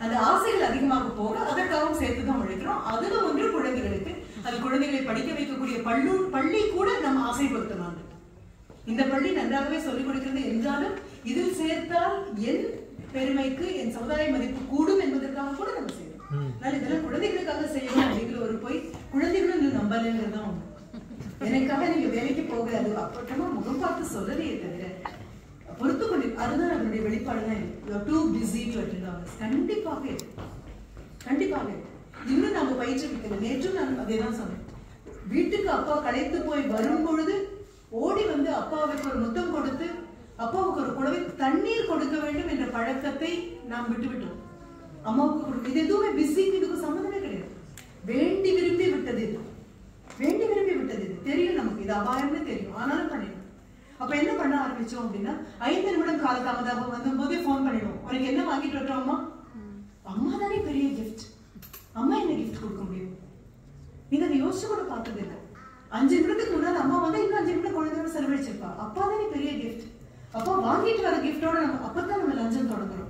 அந்த ஆசைகள் அதிகமாக போக அதற்காகவும் சேர்த்து தான் உழைக்கிறோம் அதுல ஒன்று குழந்தைகளுக்கு அது குழந்தைகளை படிக்க வைக்கக்கூடிய பள்ளூர் பள்ளி கூட நம்ம ஆசைப்படுத்தலாம் இந்த பள்ளி நன்றாகவே சொல்லிக் கொடுக்கிறது என்றாலும் இதில் சேர்த்தால் என் பெருமைக்கு என் சமுதாய மதிப்பு கூடும் என்பதற்காக கூட நம்ம செய்யணும் அதனால இதெல்லாம் குழந்தைகளுக்காக செய்யணும் அப்படிங்கிற ஒரு போய் குழந்தைகளும் இன்னும் நம்பலைங்கிறது தான் உண்மை எனக்காக நீங்க வேலைக்கு போக அது அப்பட்டமா முகம் பார்த்து சொல்லலையே தவிர பொறுத்து கொண்டு அதுதான் அதனுடைய வெளிப்பாடுதான் too busy to attend office கண்டிப்பாக இருக்கு. கண்டிப்பாக இருக்கு. இன்னும் நாம பயிற்றுவிக்கல நேற்றும் நான் அதே தான் சொன்னேன் வீட்டுக்கு அப்பா களைத்து போய் வரும் பொழுது ஓடி வந்து அப்பாவுக்கு ஒரு முத்தம் கொடுத்து அப்பாவுக்கு ஒரு குழவை தண்ணீர் கொடுக்க வேண்டும் என்ற பழக்கத்தை நாம் விட்டுவிட்டோம் அம்மாவுக்கு கொடுக்க இது எதுவுமே பிஸிக்கு இதுக்கு சம்மந்தமே கிடையாது வேண்டி விரும்பி விட்டது இது வேண்டி விரும்பி விட்டது இது தெரியும் நமக்கு இது அபாயம்னு தெரியும் ஆனாலும் பண்ணிடும் அப்ப என்ன பண்ண ஆரம்பிச்சோம் அப்படின்னா ஐந்து நிமிடம் கால தாமதம் வந்து போதே ஃபோன் பண்ணிடுவோம் உனக்கு என்ன வாங்கிட்டு வரட்டும் அம்மா அம்மா தானே பெரிய கிஃப்ட் அம்மா என்ன கிஃப்ட் கொடுக்க முடியும் நீங்க அதை யோசிச்சு கூட பார்த்தது இல்லை அஞ்சு நிமிடத்துக்கு முன்னாடி அம்மா வந்து இன்னும் அஞ்சு நிமிடம் குழந்தையோட செலவழிச்சிருப்பா அப்பா தானே பெரிய கிஃப்ட் அப்பா வாங்கிட்டு வர கிஃப்டோட நம்ம அப்பதான் நம்ம லஞ்சம் தொடங்குறோம்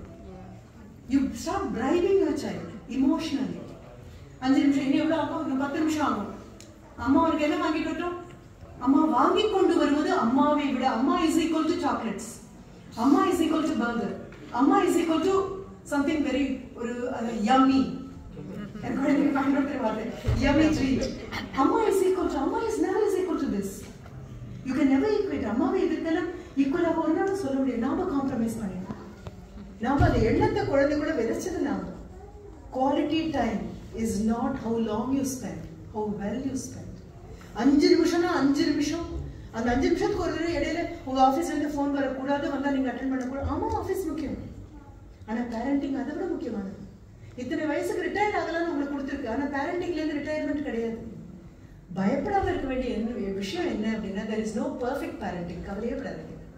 you start bribing your child emotionally அஞ்சு நிமிஷம் இன்னும் எவ்வளவு ஆகும் இன்னும் பத்து நிமிஷம் ஆகும் அம்மா உனக்கு என்ன வாங்கிட்டு வரட்டும் அம்மா வாங்கி கொண்டு வருவது அம்மாவை விட அம்மா இஸ் ஈக்குவல் டு சாக்லேட்ஸ் அம்மா இஸ் ஈக்குவல் டு பர்கர் அம்மா is equal to something very ஒரு யம்மி என் குழந்தைக்கு பயன்படுத்துற வார்த்தை யம்மி ட்ரீட் அம்மா இஸ் ஈக்குவல் டு அம்மா is never is equal to this you can never equate அம்மாவை இதுக்கெல்லாம் ஈக்குவலாக ஒரு நாள் சொல்ல முடியாது நாம காம்ப்ரமைஸ் பண்ணிடலாம் நாம அந்த எண்ணத்தை குழந்தைக்குள்ள விதைச்சது நாம quality time is not how long you spend how well you spend அஞ்சு நிமிஷம்னா அஞ்சு நிமிஷம் அந்த அஞ்சு நிமிஷத்துக்கு ஒரு தடவை இடையில உங்க ஆபீஸ்ல இருந்து ஃபோன் வரக்கூடாது வந்தா நீங்க அட்டன் பண்ணக்கூடாது ஆமா ஆபீஸ் முக்கியம் ஆனா பேரண்டிங் அதை விட முக்கியமானது இத்தனை வயசுக்கு ரிட்டையர் ஆகலாம்னு உங்களுக்கு கொடுத்துருக்கு ஆனா பேரண்டிங்ல இருந்து ரிட்டையர்மெண்ட் கிடையாது பயப்படாம இருக்க வேண்டிய என்ன விஷயம் என்ன அப்படின்னா there is no perfect parenting கவலையே படாதீங்க